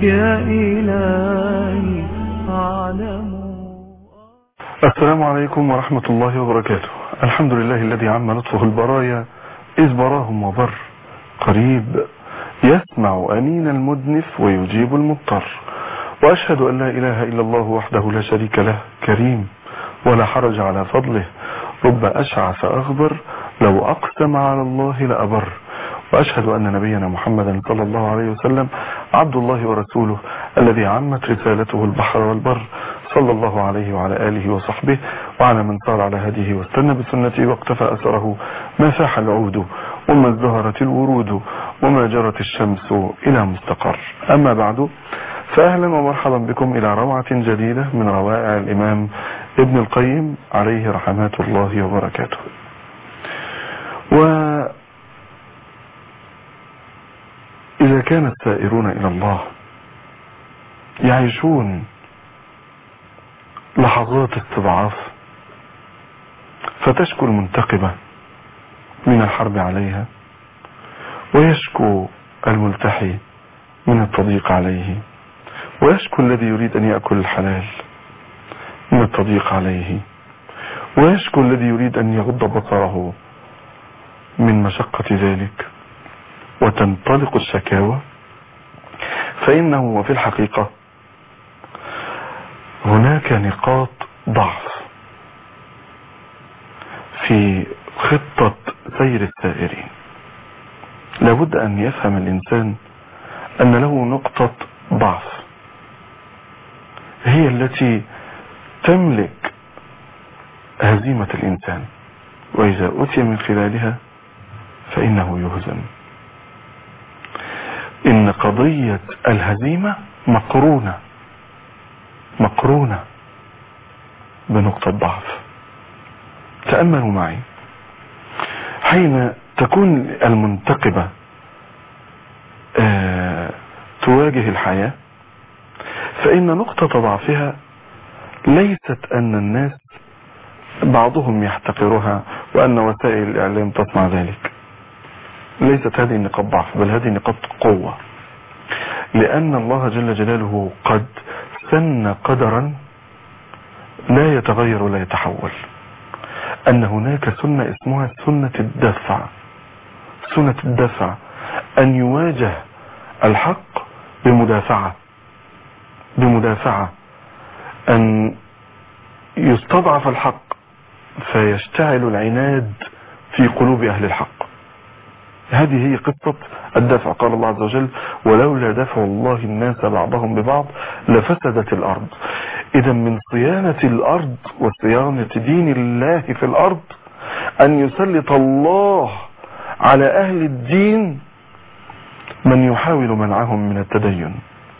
يا إلهي أعلم السلام عليكم ورحمة الله وبركاته الحمد لله الذي عم لطفه البرايا إذ براهم وبر قريب يسمع أنين المدنف ويجيب المضطر وأشهد أن لا إله إلا الله وحده لا شريك له كريم ولا حرج على فضله رب أشعث أغبر لو أقسم على الله لأبر وأشهد أن نبينا محمدا صلى الله عليه وسلم عبد الله ورسوله الذي عمت رسالته البحر والبر صلى الله عليه وعلى آله وصحبه وعلى من صار على هديه واستنى بسنته واقتفى أثره ما فاح العود وما ازدهرت الورود وما جرت الشمس إلى مستقر أما بعد فأهلا ومرحبا بكم إلى روعة جديدة من روائع الإمام ابن القيم عليه رحمات الله وبركاته وإذا كان السائرون إلى الله يعيشون لحظات استضعاف فتشكو المنتقبة من الحرب عليها ويشكو الملتحي من التضييق عليه ويشكو الذي يريد أن يأكل الحلال من التضييق عليه ويشكو الذي يريد أن يغض بصره من مشقة ذلك وتنطلق الشكاوى فإنه وفي الحقيقة هناك نقاط ضعف في خطة سير السائرين لابد أن يفهم الإنسان أن له نقطة ضعف هي التي تملك هزيمة الإنسان وإذا أتي من خلالها فإنه يهزم إن قضية الهزيمة مقرونة مقرونة بنقطة ضعف تأملوا معي حين تكون المنتقبة آه تواجه الحياة فإن نقطة ضعفها ليست أن الناس بعضهم يحتقرها وأن وسائل الإعلام تصنع ذلك ليست هذه نقاط ضعف بل هذه نقاط قوة لأن الله جل جلاله قد سن قدرا لا يتغير ولا يتحول أن هناك سنة اسمها سنة الدفع سنة الدفع أن يواجه الحق بمدافعة بمدافعة أن يستضعف الحق فيشتعل العناد في قلوب أهل الحق هذه هي قصة الدفع قال الله عز وجل ولولا دفع الله الناس بعضهم ببعض لفسدت الأرض إذا من صيانة الأرض وصيانة دين الله في الأرض أن يسلط الله على أهل الدين من يحاول منعهم من التدين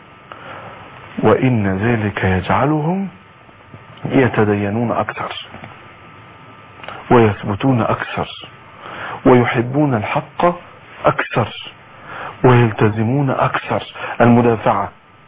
وإن ذلك يجعلهم يتدينون أكثر ويثبتون أكثر ويحبون الحق أكثر ويلتزمون أكثر المدافعة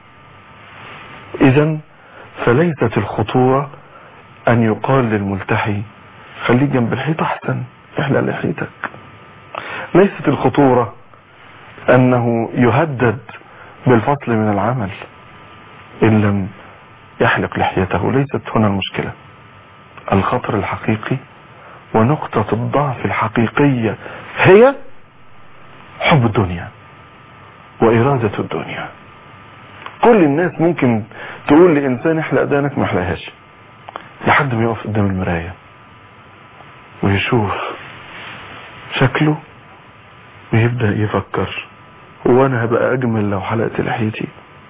إذا فليست الخطورة أن يقال للملتحي خليك جنب الحيط أحسن احلى لحيتك ليست الخطورة أنه يهدد بالفصل من العمل إن لم يحلق لحيته ليست هنا المشكلة الخطر الحقيقي ونقطة الضعف الحقيقية هي حب الدنيا وإرادة الدنيا كل الناس ممكن تقول لإنسان احلق دانك ما احلقهاش لحد ما يقف قدام المراية ويشوف شكله ويبدأ يفكر هو أنا هبقى أجمل لو حلقت لحيتي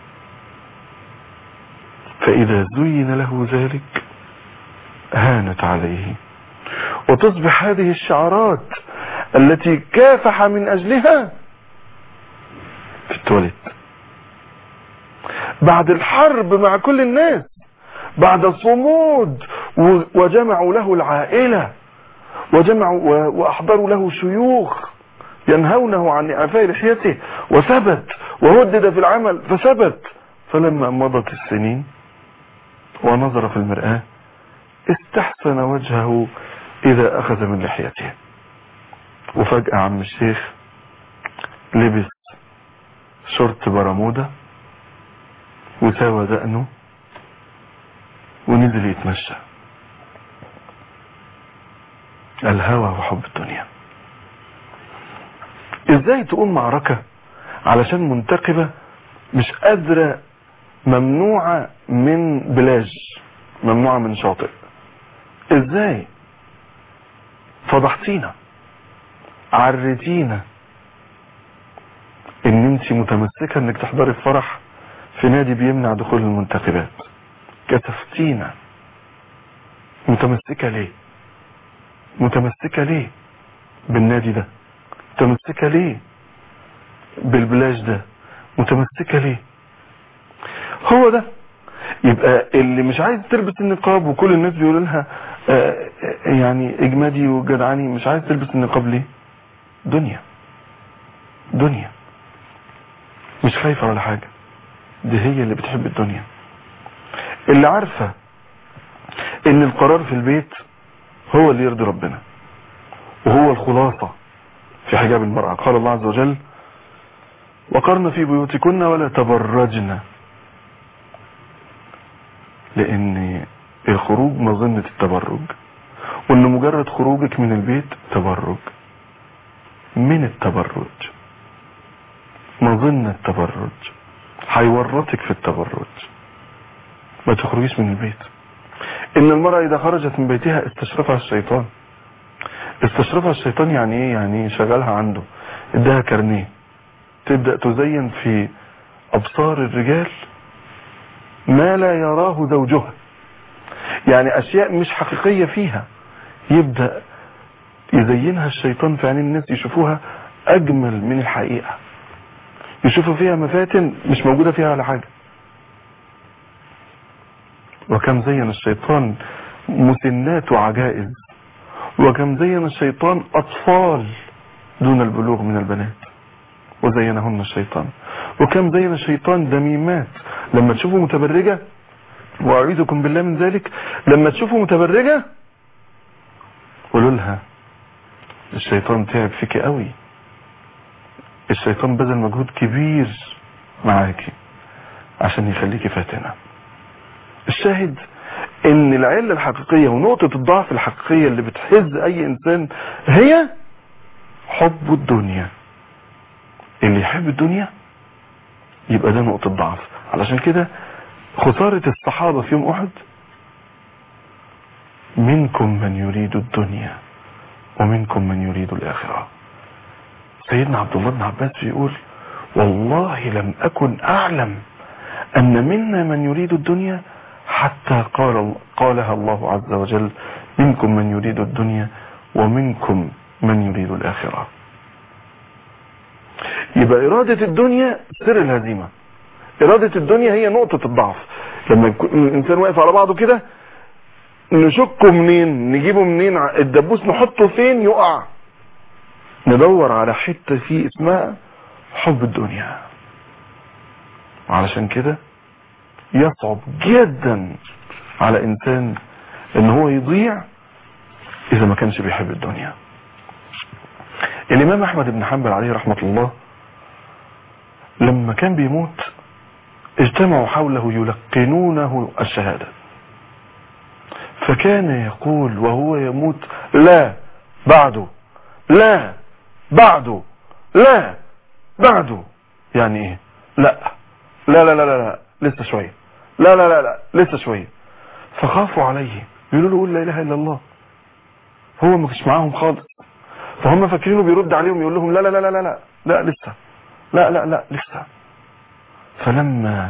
فإذا زين له ذلك هانت عليه وتصبح هذه الشعارات التي كافح من أجلها في التواليت بعد الحرب مع كل الناس بعد صمود وجمعوا له العائلة وجمعوا وأحضروا له شيوخ ينهونه عن إعفاء لحيته وثبت وهدد في العمل فثبت فلما مضت السنين ونظر في المرآة استحسن وجهه إذا أخذ من لحيته وفجأة عم الشيخ لبس شورت برمودا وساوى دقنه ونزل يتمشى الهوى وحب الدنيا ازاي تقوم معركة علشان منتقبة مش قادرة ممنوعة من بلاج ممنوعة من شاطئ ازاي فضحتينا عرتينا ان انت متمسكة انك تحضري الفرح في نادي بيمنع دخول المنتخبات كسفتينا متمسكة ليه متمسكة ليه بالنادي ده متمسكة ليه بالبلاج ده متمسكة ليه هو ده يبقى اللي مش عايز تلبس النقاب وكل الناس بيقولوا لها آه، آه، يعني اجمادي وجدعاني مش عايز تلبس النقاب ليه دنيا دنيا مش خايفة ولا حاجة دي هي اللي بتحب الدنيا اللي عارفة ان القرار في البيت هو اللي يرضي ربنا وهو الخلاصة في حجاب المرأة قال الله عز وجل وقرن في بيوتكن ولا تبرجن لان الخروج مظنة التبرج وان مجرد خروجك من البيت تبرج من التبرج مظنة التبرج هيورطك في التبرج ما تخرجيش من البيت ان المرأة اذا خرجت من بيتها استشرفها الشيطان استشرفها الشيطان يعني ايه يعني شغلها عنده اداها كارنيه تبدأ تزين في ابصار الرجال ما لا يراه زوجها يعني اشياء مش حقيقية فيها يبدأ يزينها الشيطان في عين الناس يشوفوها اجمل من الحقيقة يشوفوا فيها مفاتن مش موجودة فيها ولا حاجة وكم زين الشيطان مسنات وعجائز وكم زين الشيطان أطفال دون البلوغ من البنات وزينهن الشيطان وكم زين الشيطان دميمات لما تشوفوا متبرجة وأعيذكم بالله من ذلك لما تشوفوا متبرجة قولوا لها الشيطان تعب فيك قوي الشيطان بذل مجهود كبير معاكي عشان يخليكي فاتنة الشاهد ان العلة الحقيقية ونقطة الضعف الحقيقية اللي بتحز اي انسان هي حب الدنيا اللي يحب الدنيا يبقى ده نقطة ضعف علشان كده خسارة الصحابة في يوم احد منكم من يريد الدنيا ومنكم من يريد الاخرة سيدنا عبد الله بن عباس بيقول والله لم اكن اعلم ان منا من يريد الدنيا حتى قال قالها الله عز وجل منكم من يريد الدنيا ومنكم من يريد الآخرة يبقى إرادة الدنيا سر الهزيمة إرادة الدنيا هي نقطة الضعف لما يكون الإنسان واقف على بعضه كده نشكه منين نجيبه منين الدبوس نحطه فين يقع ندور على حتة فيه اسمها حب الدنيا علشان كده يصعب جدا على انسان ان هو يضيع اذا ما كانش بيحب الدنيا الامام احمد بن حنبل عليه رحمة الله لما كان بيموت اجتمعوا حوله يلقنونه الشهادة فكان يقول وهو يموت لا بعده لا بعده لا بعده يعني ايه لا لا لا لا لا, لا. لسه شوية لا لا لا لا لسه شوية فخافوا عليه بيقولوا له قول لا اله الا الله هو ما كانش معاهم خالص فهم فاكرينه بيرد عليهم يقول لهم لا لا لا لا لا لا, لا لسه لا لا لا لسه فلما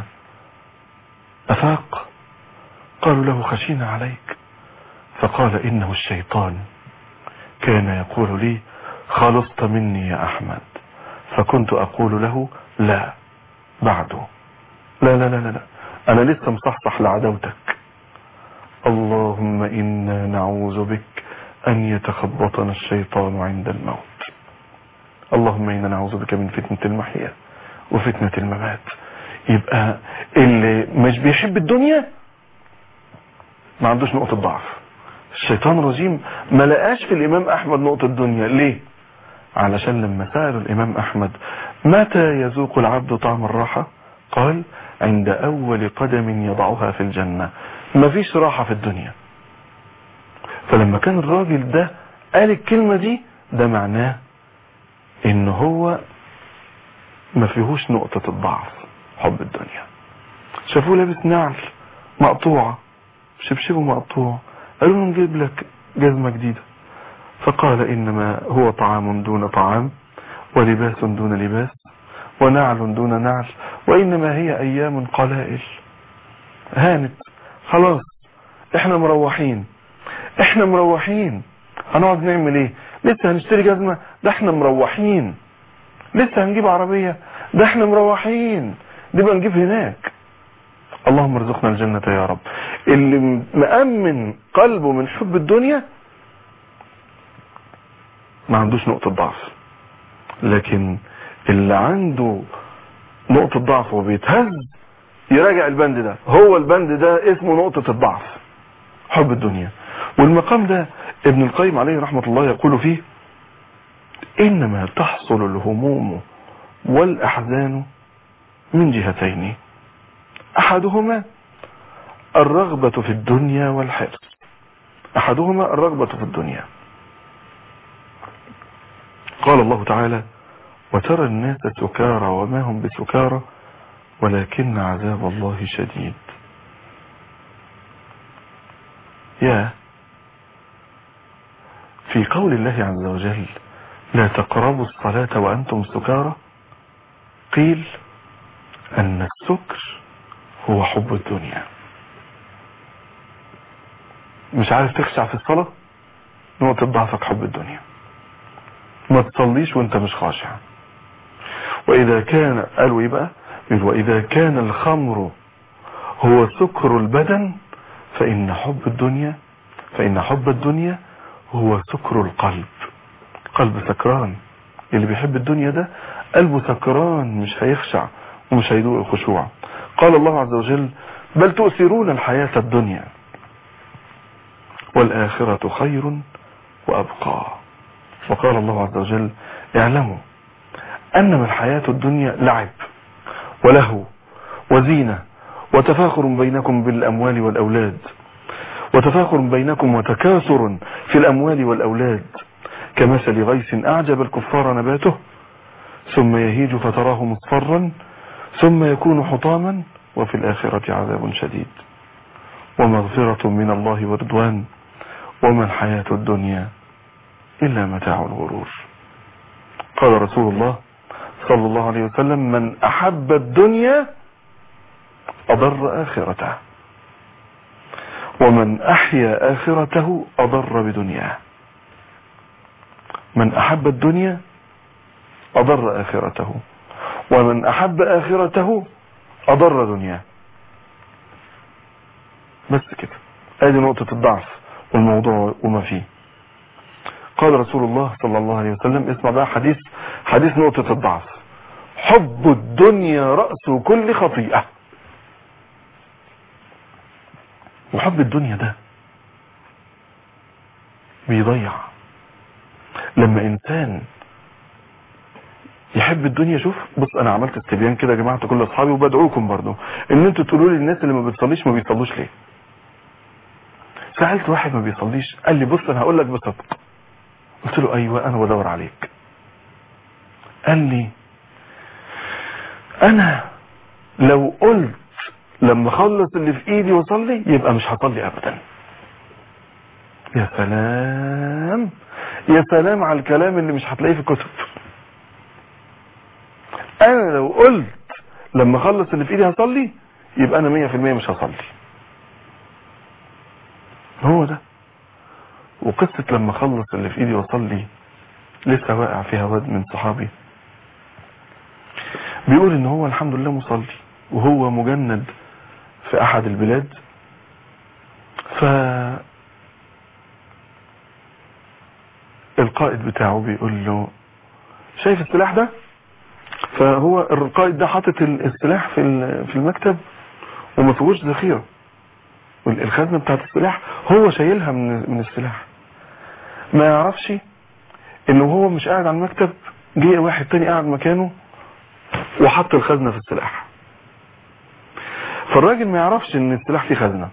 افاق قالوا له خشينا عليك فقال انه الشيطان كان يقول لي خلصت مني يا احمد فكنت اقول له لا بعده لا لا لا لا لا انا لسه مصحصح لعداوتك اللهم انا نعوذ بك ان يتخبطنا الشيطان عند الموت اللهم انا نعوذ بك من فتنة المحيا وفتنة الممات يبقى اللي مش بيحب الدنيا ما عندوش نقطة ضعف الشيطان الرجيم ما لقاش في الامام احمد نقطة دنيا ليه علشان لما سألوا الامام احمد متى يذوق العبد طعم الراحة قال عند أول قدم يضعها في الجنة مفيش راحة في الدنيا فلما كان الراجل ده قال الكلمة دي ده معناه ان هو ما فيهوش نقطة الضعف حب الدنيا شافوه لابس نعل مقطوعة شبشبه مقطوع قالوا له نجيب لك جزمة جديدة فقال إنما هو طعام دون طعام ولباس دون لباس ونعل دون نعل وإنما هي أيام قلائل هانت خلاص احنا مروحين احنا مروحين هنقعد نعمل ايه لسه هنشتري جزمة ده احنا مروحين لسه هنجيب عربية ده احنا مروحين دي بقى نجيب هناك اللهم ارزقنا الجنة يا رب اللي مأمن قلبه من حب الدنيا ما عندوش نقطة ضعف لكن اللي عنده نقطة ضعف وبيتهز يراجع البند ده هو البند ده اسمه نقطة الضعف حب الدنيا والمقام ده ابن القيم عليه رحمة الله يقول فيه إنما تحصل الهموم والأحزان من جهتين أحدهما الرغبة في الدنيا والحرص أحدهما الرغبة في الدنيا قال الله تعالى وترى الناس سكارى وما هم بسكارى ولكن عذاب الله شديد يا في قول الله عز وجل لا تقربوا الصلاة وأنتم سكارى قيل أن السكر هو حب الدنيا مش عارف تخشع في الصلاة نقطة ضعفك حب الدنيا ما تصليش وانت مش خاشع وإذا كان قالوا ايه بقى يقول وإذا كان الخمر هو سكر البدن فإن حب الدنيا فإن حب الدنيا هو سكر القلب قلب سكران اللي بيحب الدنيا ده قلبه سكران مش هيخشع ومش هيدوق الخشوع قال الله عز وجل بل تؤثرون الحياة الدنيا والآخرة خير وأبقى وقال الله عز وجل اعلموا أنما الحياة الدنيا لعب ولهو وزينة وتفاخر بينكم بالأموال والأولاد وتفاخر بينكم وتكاثر في الأموال والأولاد كمثل غيث أعجب الكفار نباته ثم يهيج فتراه مصفرا ثم يكون حطاما وفي الآخرة عذاب شديد ومغفرة من الله ورضوان وما الحياة الدنيا إلا متاع الغرور قال رسول الله صلى الله عليه وسلم من أحب الدنيا أضر آخرته ومن أحيا آخرته أضر بدنياه من أحب الدنيا أضر آخرته ومن أحب آخرته أضر دنياه بس كده ادي نقطة الضعف والموضوع وما فيه قال رسول الله صلى الله عليه وسلم اسمع بقى حديث حديث نقطة الضعف حب الدنيا رأس كل خطيئة وحب الدنيا ده بيضيع لما انسان يحب الدنيا شوف بص انا عملت استبيان كده يا جماعه كل اصحابي وبدعوكم برضو ان انتوا تقولوا لي الناس اللي ما بتصليش ما بيصلوش ليه سالت واحد ما بيصليش قال لي بص انا هقول لك بصدق قلت له ايوه انا بدور عليك قال لي انا لو قلت لما اخلص اللي في ايدي واصلي يبقى مش هصلي ابدا يا سلام يا سلام على الكلام اللي مش هتلاقيه في الكتب انا لو قلت لما اخلص اللي في ايدي هصلي يبقى انا مية في المية مش هصلي هو ده وقصة لما اخلص اللي في ايدي واصلي لسه واقع فيها واد من صحابي بيقول ان هو الحمد لله مصلي وهو مجند في احد البلاد ف القائد بتاعه بيقول له شايف السلاح ده فهو القائد ده حاطط السلاح في في المكتب وما فيهوش ذخيره الخزنه بتاعت السلاح هو شايلها من من السلاح ما يعرفش انه هو مش قاعد على المكتب جه واحد تاني قاعد مكانه وحط الخزنه في السلاح فالراجل ما يعرفش ان السلاح فيه خزنة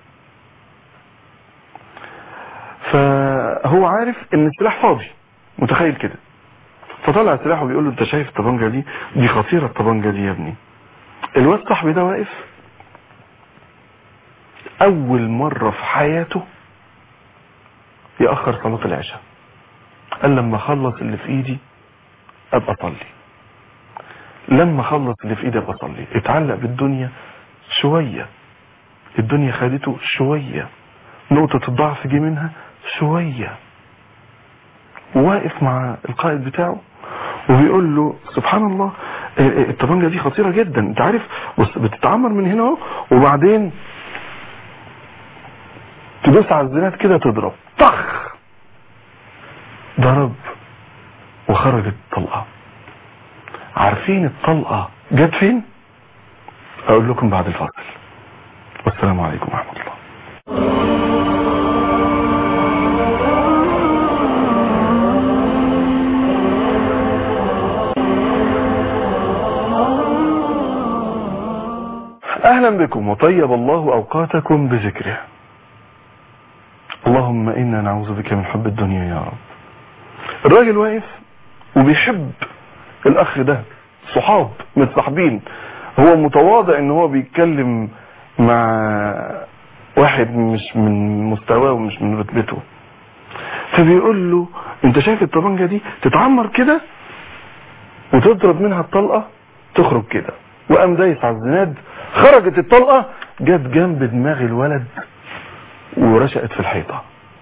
فهو عارف ان السلاح فاضي متخيل كده فطلع سلاحه وبيقول له انت شايف الطبنجة دي دي خطيرة الطبنجة دي يا ابني الواد صاحبي ده واقف اول مرة في حياته يأخر صلاة العشاء قال لما اخلص اللي في ايدي ابقى اصلي لما اخلص اللي في ايدي ابقى اصلي اتعلق بالدنيا شوية الدنيا خدته شوية نقطة الضعف جه منها شوية وواقف مع القائد بتاعه وبيقول له سبحان الله الطبنجة دي خطيرة جدا انت عارف بص بتتعمر من هنا اهو وبعدين تدوس على الزناد كده تضرب طخ ضرب وخرجت الطلقة عارفين الطلقة جت فين اقول لكم بعد الفاصل والسلام عليكم ورحمة الله اهلا بكم وطيب الله اوقاتكم بذكره اللهم انا نعوذ بك من حب الدنيا يا رب الراجل واقف وبيحب الاخ ده صحاب متصاحبين هو متواضع ان هو بيتكلم مع واحد مش من مستواه ومش من رتبته فبيقول له انت شايف الطبنجة دي تتعمر كده وتضرب منها الطلقة تخرج كده وقام دايس على الزناد خرجت الطلقة جت جنب دماغ الولد ورشقت في الحيطة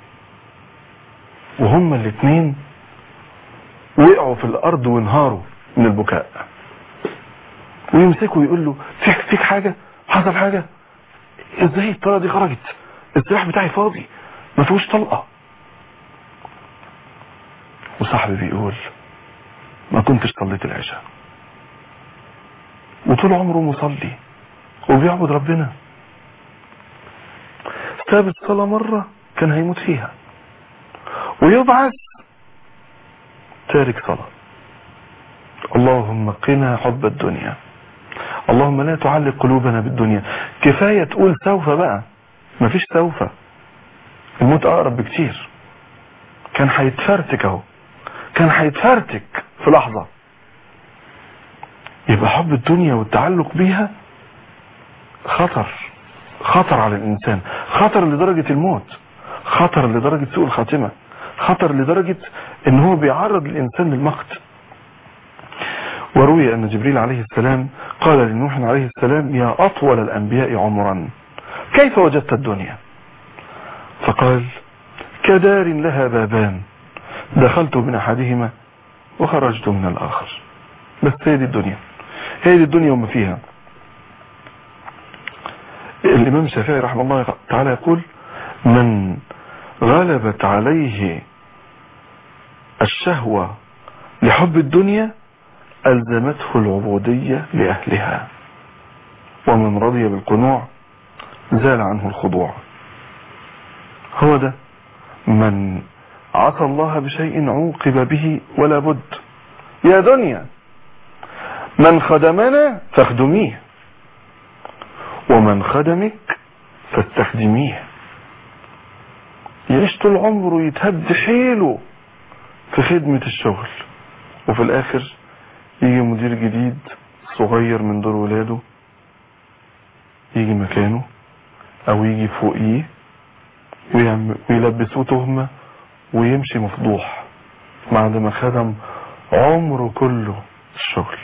وهما الاتنين وقعوا في الارض وانهاروا من البكاء ويمسكوا يقول له فيك فيك حاجة حصل حاجة ازاي الطلقة دي خرجت السلاح بتاعي فاضي ما فيهوش طلقة وصاحبي بيقول ما كنتش صليت العشاء وطول عمره مصلي وبيعبد ربنا ساب الصلاة مرة كان هيموت فيها ويبعث تارك صلاة اللهم قنا حب الدنيا اللهم لا تعلق قلوبنا بالدنيا كفاية تقول سوف بقى مفيش سوف الموت اقرب بكتير كان هيتفرتك اهو كان هيتفرتك في لحظة يبقى حب الدنيا والتعلق بيها خطر خطر على الانسان خطر لدرجة الموت خطر لدرجة سوء الخاتمة خطر لدرجة ان هو بيعرض الانسان للمقت وروي ان جبريل عليه السلام قال لنوح عليه السلام يا اطول الانبياء عمرا كيف وجدت الدنيا فقال كدار لها بابان دخلت من احدهما وخرجت من الاخر بس هي دي الدنيا هي دي الدنيا وما فيها الامام الشافعي رحمه الله تعالى يقول من غلبت عليه الشهوة لحب الدنيا ألزمته العبودية لأهلها ومن رضي بالقنوع زال عنه الخضوع هو ده من عصى الله بشيء عوقب به ولا بد يا دنيا من خدمنا فاخدميه ومن خدمك فاستخدميه يعيش طول عمره يتهد حيله في خدمة الشغل وفي الاخر يجي مدير جديد صغير من دور ولاده يجي مكانه او يجي فوقيه ويلبسوه تهمة ويمشي مفضوح بعد ما خدم عمره كله الشغل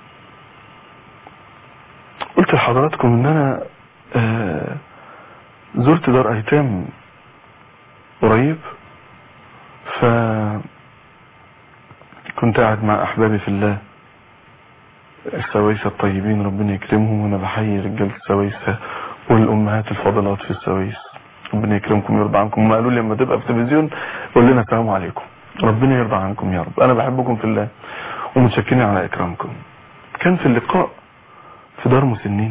قلت لحضراتكم ان انا آه زرت دار ايتام قريب ف كنت قاعد مع احبابي في الله السويسة الطيبين ربنا يكرمهم وانا بحيي رجال السويسة والامهات الفاضلات في السويس ربنا يكرمكم ويرضى عنكم هم قالوا لي لما تبقى في التلفزيون قول لنا السلام عليكم ربنا يرضى عنكم يا رب انا بحبكم في الله ومتشكرين على اكرامكم كان في اللقاء في دار مسنين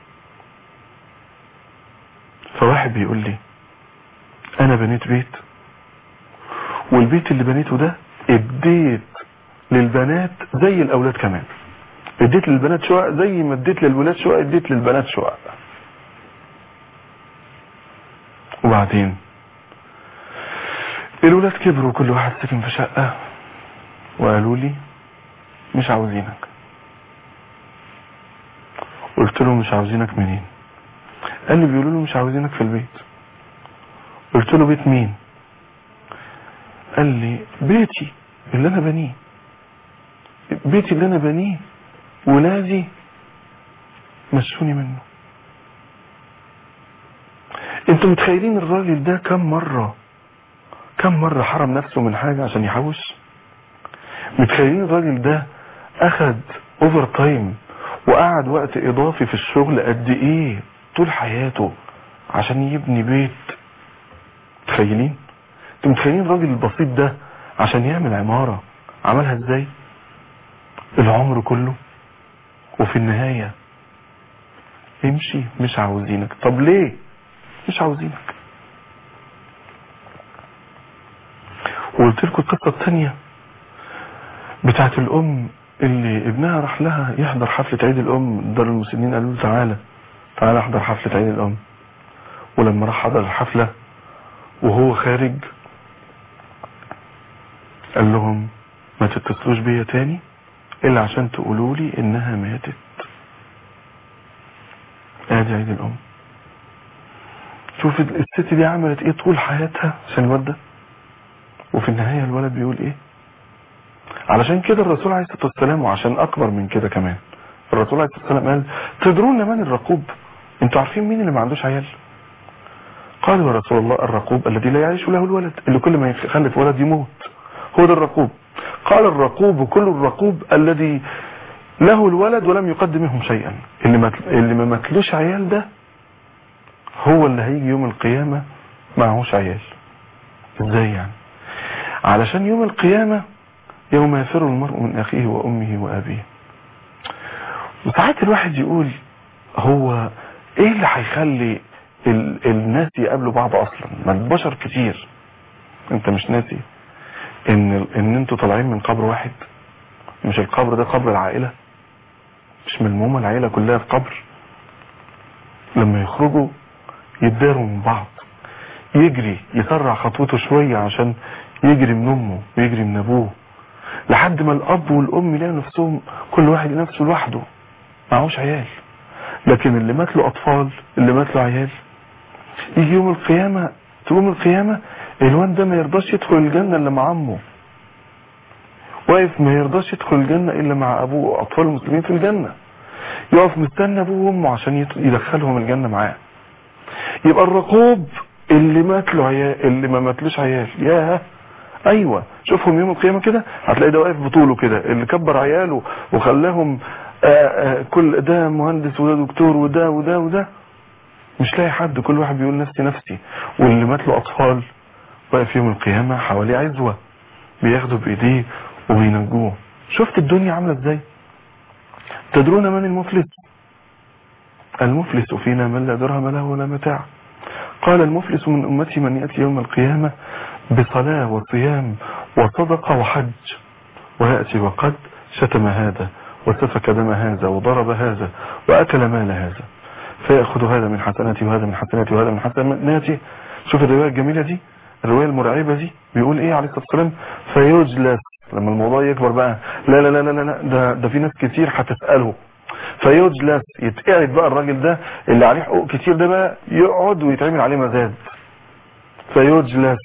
فواحد بيقول لي انا بنيت بيت والبيت اللي بنيته ده اديت للبنات زي الاولاد كمان اديت للبنات شقق زي ما اديت للولاد شقق اديت للبنات شقق وبعدين الولاد كبروا كل واحد سكن في شقة وقالوا لي مش عاوزينك قلت له مش عاوزينك منين قال لي بيقولوا له مش عاوزينك في البيت قلت له بيت مين قال لي بيتي اللي انا بنيه بيتي اللي انا بنيه ولادي مشوني منه انتوا متخيلين الراجل ده كم مرة كم مرة حرم نفسه من حاجة عشان يحوش متخيلين الراجل ده اخد اوفر تايم وقعد وقت اضافي في الشغل قد ايه طول حياته عشان يبني بيت متخيلين انتوا متخيلين الراجل البسيط ده عشان يعمل عمارة عملها ازاي العمر كله وفي النهاية امشي مش عاوزينك طب ليه مش عاوزينك وقلت لكم القصة التانية بتاعت الام اللي ابنها راح لها يحضر حفلة عيد الام دار المسنين قالوا له تعالى تعالى احضر حفلة عيد الام ولما راح حضر الحفلة وهو خارج قال لهم ما تتصلوش بيا تاني الا عشان تقولوا لي انها ماتت ادي عيد الام شوف الست دي عملت ايه طول حياتها عشان الواد ده وفي النهاية الولد بيقول ايه علشان كده الرسول عليه الصلاة والسلام وعشان اكبر من كده كمان الرسول عليه الصلاة والسلام قال تدرون من الرقوب انتوا عارفين مين اللي ما عندوش عيال قالوا يا رسول الله الرقوب الذي لا يعيش له الولد اللي كل ما يخلف ولد يموت هو ده الرقوب قال الرقوب كل الرقوب الذي له الولد ولم يقدم منهم شيئا اللي ما اللي ما ماتلوش عيال ده هو اللي هيجي يوم القيامة معهوش عيال ازاي يعني علشان يوم القيامة يوم يفر المرء من اخيه وامه وابيه وساعات الواحد يقول هو ايه اللي هيخلي ال الناس يقابلوا بعض اصلا ما البشر كتير انت مش ناسي ان ان انتوا طالعين من قبر واحد مش القبر ده قبر العائلة مش ملمومة العائلة كلها في قبر لما يخرجوا يتداروا من بعض يجري يسرع خطوته شوية عشان يجري من امه ويجري من ابوه لحد ما الاب والام يلاقوا نفسهم كل واحد نفسه لوحده معهوش عيال لكن اللي مات له اطفال اللي مات له عيال يجي يوم القيامة تقوم القيامة الواد ده ما يرضاش يدخل الجنة الا مع عمه واقف ما يرضاش يدخل الجنة الا مع ابوه اطفال المسلمين في الجنة يقف مستنى ابوه وامه عشان يدخلهم الجنة معاه يبقى الرقوب اللي مات له عيال اللي ما ماتلوش عيال ياه ايوه شوفهم يوم القيامة كده هتلاقي ده واقف بطوله كده اللي كبر عياله وخلاهم آآ آآ كل ده مهندس وده دكتور وده وده وده مش لاقي حد كل واحد بيقول نفسي نفسي واللي مات له اطفال واقف يوم القيامة حواليه عزوة بياخدوا بايديه وبينجوه شفت الدنيا عاملة ازاي تدرون من المفلس المفلس فينا من لا درهم له ولا متاع قال المفلس من أمتي من يأتي يوم القيامة بصلاة وصيام وصدقة وحج ويأتي وقد شتم هذا وسفك دم هذا وضرب هذا وأكل مال هذا فيأخذ هذا من حسناتي وهذا من حسناتي وهذا من حسناتي شوف الرواية الجميلة دي الرواية المرعبة دي بيقول ايه عليه الصلاة والسلام فيجلس لما الموضوع يكبر بقى لا لا لا لا لا ده, ده في ناس كتير هتسأله فيجلس يتقعد بقى الراجل ده اللي عليه حقوق كتير ده بقى يقعد ويتعمل عليه مزاد فيجلس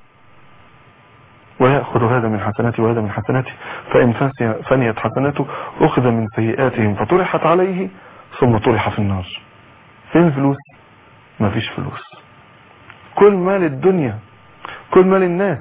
ويأخذ هذا من حسناتي وهذا من حسناتي فإن فنيت حسناته أخذ من سيئاتهم فطرحت عليه ثم طرح في النار فين الفلوس مفيش فلوس كل مال الدنيا كل مال الناس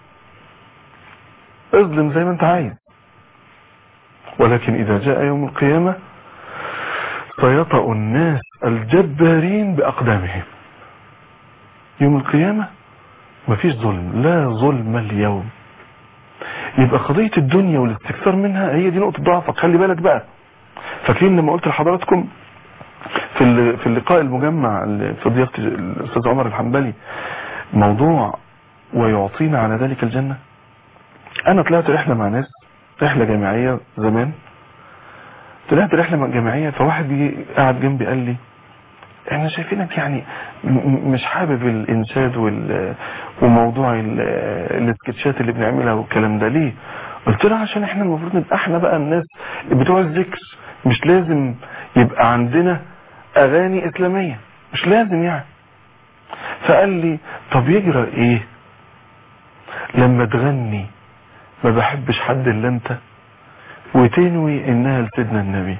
اظلم زي ما انت عايز ولكن إذا جاء يوم القيامة فيطأ الناس الجبارين بأقدامهم يوم القيامة مفيش ظلم لا ظلم اليوم يبقى قضية الدنيا والاستكثار منها هي دي نقطة ضعفك خلي بالك بقى فاكرين لما قلت لحضراتكم في في اللقاء المجمع في ضيافة الأستاذ عمر الحنبلي موضوع ويعطينا على ذلك الجنة أنا طلعت رحلة مع ناس رحلة جامعية زمان طلعت رحلة جامعية فواحد بيجي قاعد جنبي قال لي احنا شايفينك يعني م- م- مش حابب الانشاد وال... وموضوع ال... السكتشات اللي بنعملها والكلام ده ليه قلت له عشان احنا المفروض نبقى احنا بقى الناس بتوع الذكر مش لازم يبقى عندنا اغاني اسلامية مش لازم يعني فقال لي طب يجرى ايه لما تغني ما بحبش حد الا انت وتنوي انها لسيدنا النبي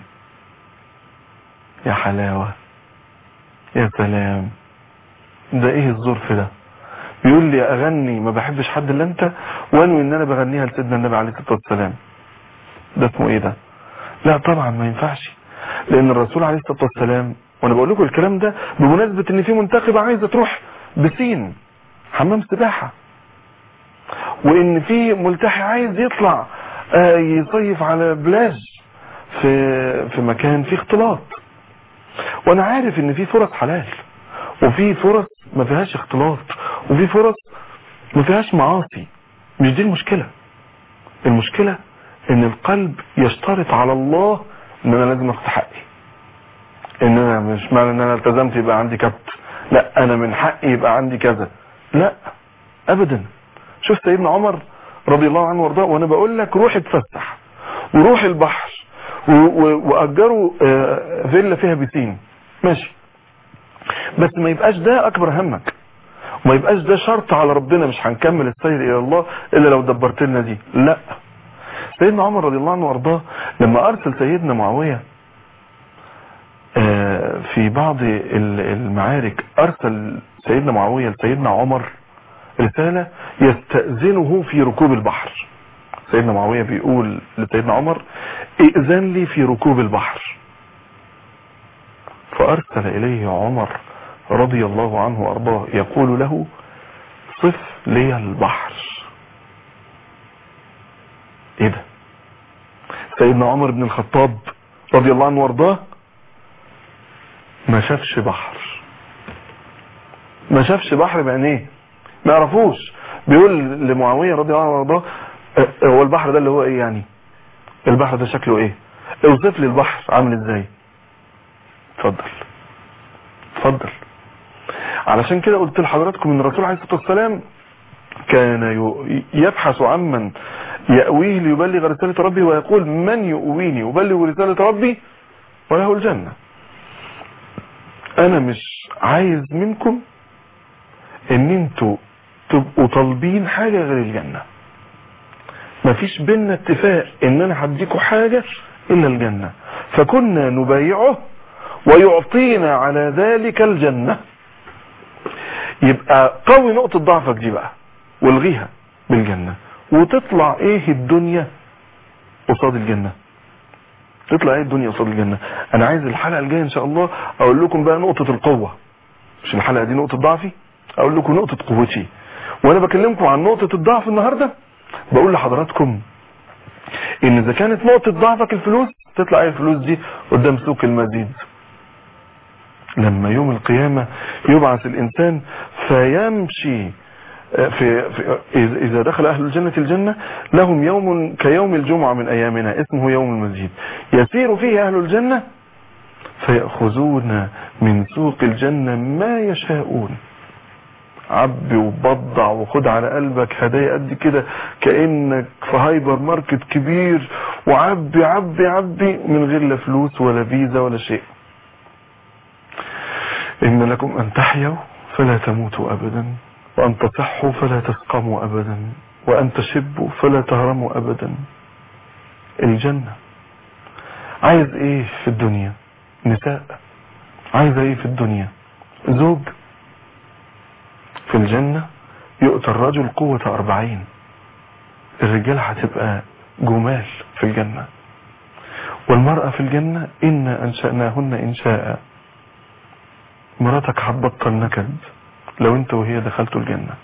يا حلاوة يا سلام ده ايه الظرف ده بيقول لي اغني ما بحبش حد الا انت وانوي ان انا بغنيها لسيدنا النبي عليه الصلاه والسلام ده اسمه ايه ده لا طبعا ما ينفعش لان الرسول عليه الصلاه والسلام وانا بقول لكم الكلام ده بمناسبه ان في منتخبه عايزه تروح بسين حمام سباحه وان في ملتحي عايز يطلع آه، يصيف على بلاج في في مكان فيه اختلاط وانا عارف ان في فرص حلال وفي فرص ما فيهاش اختلاط وفي فرص ما فيهاش معاصي مش دي المشكلة المشكلة ان القلب يشترط على الله ان انا لازم اخد حقي ان انا مش معنى ان انا التزمت يبقى عندي كبت لا انا من حقي يبقى عندي كذا لا ابدا شوف سيدنا عمر رضي الله عنه وارضاه وانا بقول لك روح اتفسح وروح البحر و- و- واجروا آه، فيلا فيها بيسين ماشي بس ما يبقاش ده اكبر همك وما يبقاش ده شرط على ربنا مش هنكمل السير الى الله الا لو دبرت لنا دي لا سيدنا عمر رضي الله عنه وارضاه لما ارسل سيدنا معاويه آه، في بعض ال- المعارك ارسل سيدنا معاويه لسيدنا عمر رساله يستاذنه في ركوب البحر سيدنا معاويه بيقول لسيدنا عمر ائذن لي في ركوب البحر فارسل اليه عمر رضي الله عنه وارضاه يقول له صف لي البحر ايه ده سيدنا عمر بن الخطاب رضي الله عنه وارضاه ما شافش بحر ما شافش بحر بعينيه ما يعرفوش بيقول لمعاويه رضي الله عنه وارضاه اه، هو البحر ده اللي هو ايه يعني البحر ده شكله ايه اوصف لي البحر عامل ازاي اتفضل اتفضل علشان كده قلت لحضراتكم ان الرسول عليه الصلاه والسلام كان ي- يبحث عمن يأويه ليبلغ رسالة ربي ويقول من يؤويني أبلغ رسالة ربي وله الجنة أنا مش عايز منكم إن انتوا تبقوا طالبين حاجة غير الجنة مفيش بينا اتفاق إن أنا هديكوا حاجة إلا الجنة فكنا نبايعه ويعطينا على ذلك الجنة يبقى قوي نقطة ضعفك دي بقى والغيها بالجنة وتطلع ايه الدنيا قصاد الجنة تطلع ايه الدنيا قصاد الجنة انا عايز الحلقة الجاية ان شاء الله اقول لكم بقى نقطة القوة مش الحلقة دي نقطة ضعفي اقول لكم نقطة قوتي وانا بكلمكم عن نقطة الضعف النهاردة بقول لحضراتكم ان اذا كانت نقطة ضعفك الفلوس تطلع ايه الفلوس دي قدام سوق المزيد لما يوم القيامة يبعث الإنسان فيمشي في, في إذا- إذا دخل أهل الجنة الجنة لهم يوم كيوم الجمعة من أيامنا اسمه يوم المزيد يسير فيه أهل الجنة فيأخذون من سوق الجنة ما يشاءون عبي وبضع وخد على قلبك هدايا قد كده كأنك في هايبر ماركت كبير وعبي عبي عبي من غير لا فلوس ولا فيزا ولا شيء إن لكم أن تحيوا فلا تموتوا أبدا وأن تصحوا فلا تسقموا أبدا وأن تشبوا فلا تهرموا أبدا الجنة عايز إيه في الدنيا نساء عايز إيه في الدنيا زوج في الجنة يؤتى الرجل قوة أربعين الرجال هتبقى جمال في الجنة والمرأة في الجنة إنا أنشأناهن إنشاء مراتك هتبطل نكد لو انت وهي دخلتوا الجنة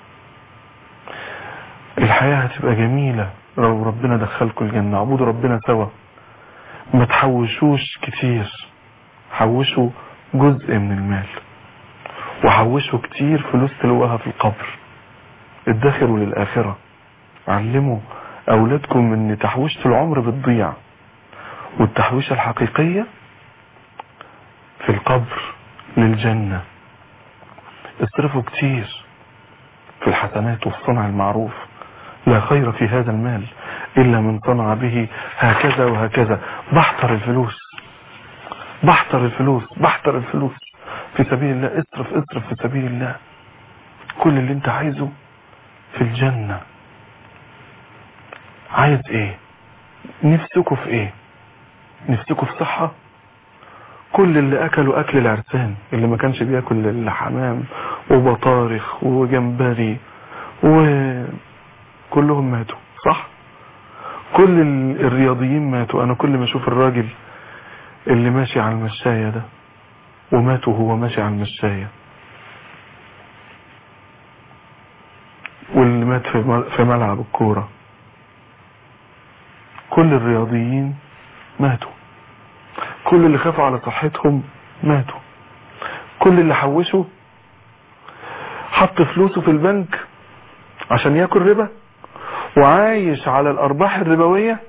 الحياة هتبقى جميلة لو ربنا دخلكوا الجنة عبودوا ربنا سوا ما تحوشوش كتير حوشوا جزء من المال وحوشوا كتير فلوس تلوها في القبر ادخروا للآخرة علموا أولادكم ان تحويشة العمر بتضيع والتحويشة الحقيقية في القبر للجنة اصرفوا كتير في الحسنات وفي صنع المعروف لا خير في هذا المال إلا من صنع به هكذا وهكذا بحتر الفلوس بحتر الفلوس بحتر الفلوس في سبيل الله اصرف اصرف في سبيل الله كل اللي انت عايزه في الجنة عايز ايه نفسكوا في ايه نفسكوا في صحة كل اللي اكلوا اكل العرسان اللي ما كانش بياكل الا حمام وبطارخ وجمبري وكلهم ماتوا صح كل ال- الرياضيين ماتوا انا كل ما اشوف الراجل اللي ماشي على المشاية ده ومات وهو ماشي على المشاية واللي مات في مل- في ملعب الكورة كل الرياضيين ماتوا كل اللي خافوا على صحتهم ماتوا كل اللي حوشوا حط فلوسه في البنك عشان ياكل ربا وعايش على الارباح الربوية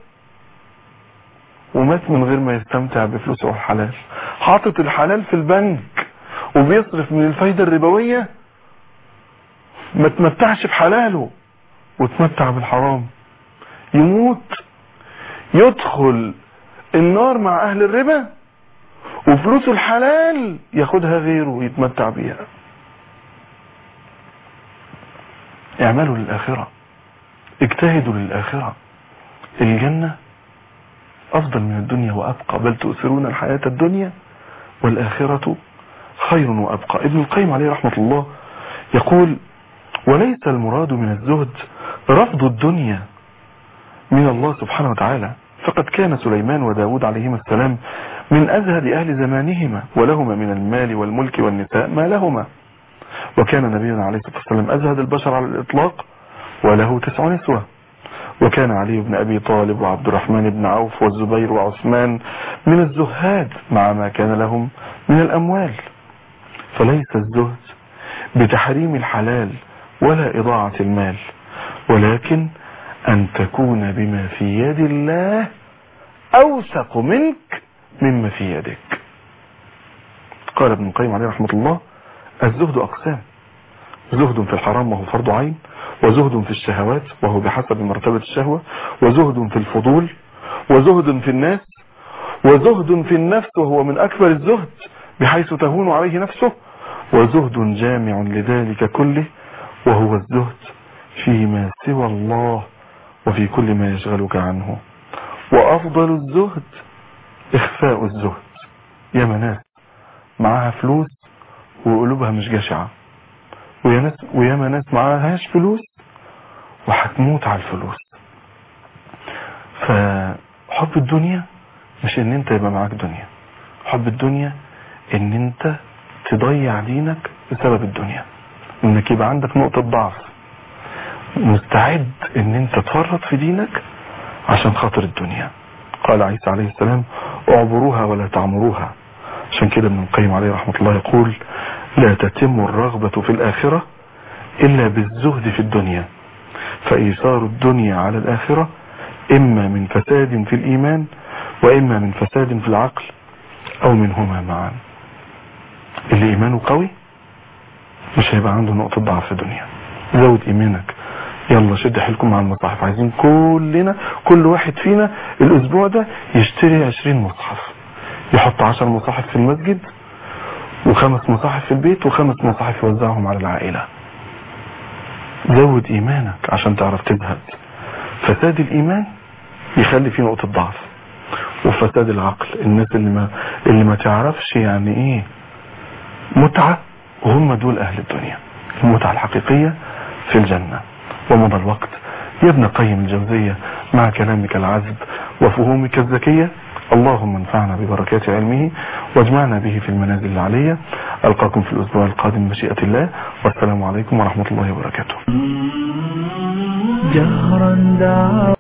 ومات من غير ما يستمتع بفلوسه الحلال حاطط الحلال في البنك وبيصرف من الفايدة الربوية ما تمتعش بحلاله وتمتع بالحرام يموت يدخل النار مع اهل الربا وفلوسه الحلال ياخدها غيره ويتمتع بيها اعملوا للآخرة اجتهدوا للآخرة الجنة أفضل من الدنيا وأبقى بل تؤثرون الحياة الدنيا والآخرة خير وأبقى ابن القيم عليه رحمة الله يقول وليس المراد من الزهد رفض الدنيا من الله سبحانه وتعالى فقد كان سليمان وداود عليهما السلام من أزهد أهل زمانهما ولهما من المال والملك والنساء ما لهما وكان نبينا عليه الصلاة والسلام أزهد البشر على الإطلاق وله تسع نسوة وكان علي بن أبي طالب وعبد الرحمن بن عوف والزبير وعثمان من الزهاد مع ما كان لهم من الأموال فليس الزهد بتحريم الحلال ولا إضاعة المال ولكن أن تكون بما في يد الله أوثق منك مما في يدك قال ابن القيم عليه رحمة الله الزهد أقسام زهد في الحرام وهو فرض عين وزهد في الشهوات وهو بحسب مرتبة الشهوة وزهد في الفضول وزهد في الناس وزهد في النفس وهو من أكبر الزهد بحيث تهون عليه نفسه وزهد جامع لذلك كله وهو الزهد فيما سوى الله وفي كل ما يشغلك عنه وأفضل الزهد إخفاء الزهد يا ناس معاها فلوس وقلوبها مش جشعة ويا ناس وياما ناس معاهاش فلوس وهتموت على الفلوس فحب الدنيا مش ان انت يبقى معاك دنيا حب الدنيا ان انت تضيع دينك بسبب الدنيا انك يبقى عندك نقطة ضعف مستعد ان انت تفرط في دينك عشان خاطر الدنيا قال عيسى عليه السلام اعبروها ولا تعمروها عشان كده ابن القيم عليه رحمة الله يقول لا تتم الرغبة في الآخرة إلا بالزهد في الدنيا فإيثار الدنيا على الآخرة إما من فساد في الإيمان وإما من فساد في العقل أو منهما معا اللي إيمانه قوي مش هيبقى عنده نقطة ضعف في الدنيا زود إيمانك يلا شد حيلكم مع المصاحف عايزين كلنا كل واحد فينا الأسبوع ده يشتري عشرين مصحف يحط عشر مصاحف في المسجد وخمس مصاحف في البيت وخمس مصاحف يوزعهم على العائلة زود ايمانك عشان تعرف تزهد فساد الايمان يخلي فيه نقطة ضعف وفساد العقل الناس اللي ما اللي ما تعرفش يعني ايه متعة وهم دول اهل الدنيا المتعة الحقيقية في الجنة ومضى الوقت يا ابن قيم الجوزية مع كلامك العذب وفهومك الذكية اللهم انفعنا ببركات علمه واجمعنا به في المنازل العلية ألقاكم في الأسبوع القادم بمشيئة الله والسلام عليكم ورحمة الله وبركاته جهرا دعا